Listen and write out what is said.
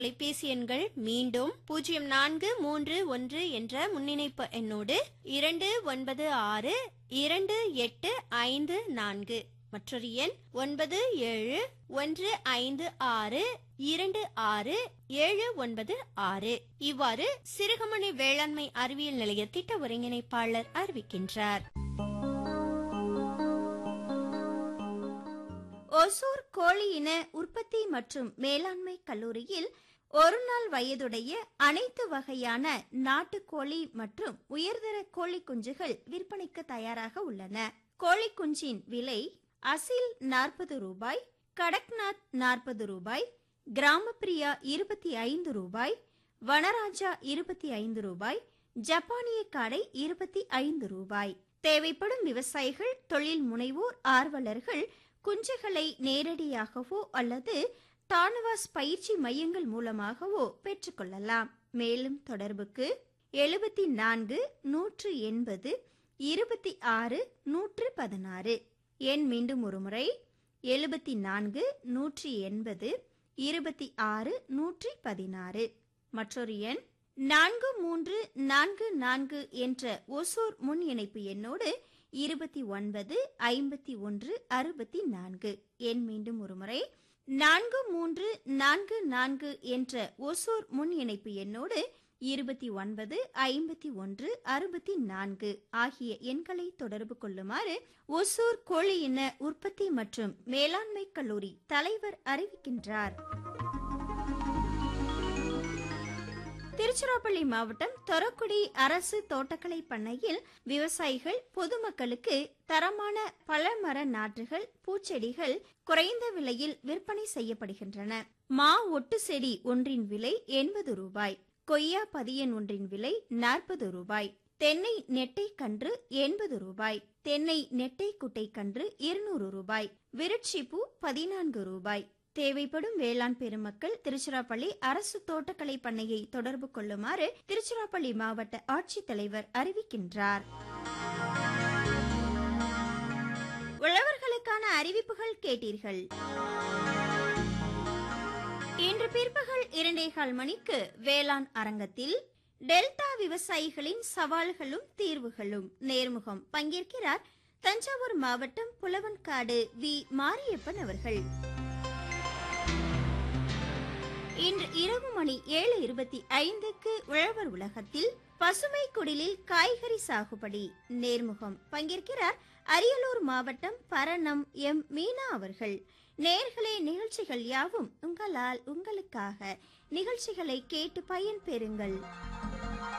தொலைபேசி எண்கள் மீண்டும் பூஜ்ஜியம் நான்கு மூன்று ஒன்று என்ற முன்னிணைப்பு எண்ணோடு இரண்டு ஒன்பது ஆறு இரண்டு எட்டு ஐந்து நான்கு மற்றொரு எண் ஒன்பது ஏழு ஒன்று ஐந்து ஆறு இரண்டு ஆறு ஏழு ஒன்பது ஆறு இவ்வாறு சிறுகமணி வேளாண்மை அறிவியல் நிலைய திட்ட ஒருங்கிணைப்பாளர் அறிவிக்கின்றார் ஒசூர் கோழி இன உற்பத்தி மற்றும் மேலாண்மை கல்லூரியில் ஒரு நாள் வயதுடைய அனைத்து வகையான நாட்டுக்கோழி மற்றும் உயர்தர கோழி குஞ்சுகள் விற்பனைக்கு தயாராக உள்ளன கோழி குஞ்சின் விலை அசில் நாற்பது ரூபாய் கடக்நாத் நாற்பது ரூபாய் கிராமப்பிரியா இருபத்தி ஐந்து ரூபாய் வனராஜா இருபத்தி ஐந்து ரூபாய் ஜப்பானிய காடை இருபத்தி ஐந்து ரூபாய் தேவைப்படும் விவசாயிகள் தொழில் முனைவோர் ஆர்வலர்கள் குஞ்சுகளை நேரடியாகவோ அல்லது தானுவாஸ் பயிற்சி மையங்கள் மூலமாகவோ பெற்றுக்கொள்ளலாம் மேலும் தொடர்புக்கு எழுபத்தி நான்கு நூற்று எண்பது இருபத்தி ஆறு நூற்று பதினாறு எண் மீண்டும் ஒருமுறை எழுபத்தி நான்கு நூற்றி எண்பது இருபத்தி ஆறு நூற்றி பதினாறு மற்றொரு எண் நான்கு மூன்று நான்கு நான்கு என்ற ஒசூர் முன் இணைப்பு எண்ணோடு இருபத்தி ஒன்பது ஐம்பத்தி ஒன்று அறுபத்தி நான்கு எண் மீண்டும் ஒருமுறை நான்கு மூன்று நான்கு நான்கு என்ற ஒசூர் முன் இணைப்பு எண்ணோடு இருபத்தி ஒன்பது ஐம்பத்தி ஒன்று அறுபத்தி நான்கு ஆகிய எண்களை தொடர்பு கொள்ளுமாறு ஒசூர் கோழி இன உற்பத்தி மற்றும் மேலாண்மை கல்லூரி தலைவர் அறிவிக்கின்றார் திருச்சிராப்பள்ளி மாவட்டம் தொரக்குடி அரசு தோட்டக்கலை பண்ணையில் விவசாயிகள் பொதுமக்களுக்கு தரமான பழமர நாற்றுகள் பூச்செடிகள் குறைந்த விலையில் விற்பனை செய்யப்படுகின்றன மா ஒட்டு செடி ஒன்றின் விலை எண்பது ரூபாய் கொய்யா பதியன் ஒன்றின் விலை நாற்பது ரூபாய் தென்னை நெட்டை கன்று எண்பது ரூபாய் தென்னை நெட்டை குட்டை கன்று இருநூறு ரூபாய் விருட்சிப்பூ பதினான்கு ரூபாய் தேவைப்படும் வேளாண் பெருமக்கள் திருச்சிராப்பள்ளி அரசு தோட்டக்கலை பண்ணையை தொடர்பு கொள்ளுமாறு திருச்சிராப்பள்ளி மாவட்ட ஆட்சித்தலைவர் அறிவிக்கின்றார் உழவர்களுக்கான அறிவிப்புகள் கேட்டீர்கள் இன்று பிற்பகல் இரண்டேகால் மணிக்கு வேளாண் அரங்கத்தில் டெல்டா விவசாயிகளின் சவால்களும் தீர்வுகளும் நேர்முகம் பங்கேற்கிறார் தஞ்சாவூர் மாவட்டம் புலவன்காடு வி மாரியப்பன் அவர்கள் இன்று இரவு மணி ஏழு இருபத்தி ஐந்துக்கு உழவர் உலகத்தில் பசுமை குடிலில் காய்கறி சாகுபடி நேர்முகம் பங்கேற்கிறார் அரியலூர் மாவட்டம் பரணம் எம் மீனா அவர்கள் நேர்களே நிகழ்ச்சிகள் யாவும் உங்களால் உங்களுக்காக நிகழ்ச்சிகளை கேட்டு பயன் பெறுங்கள்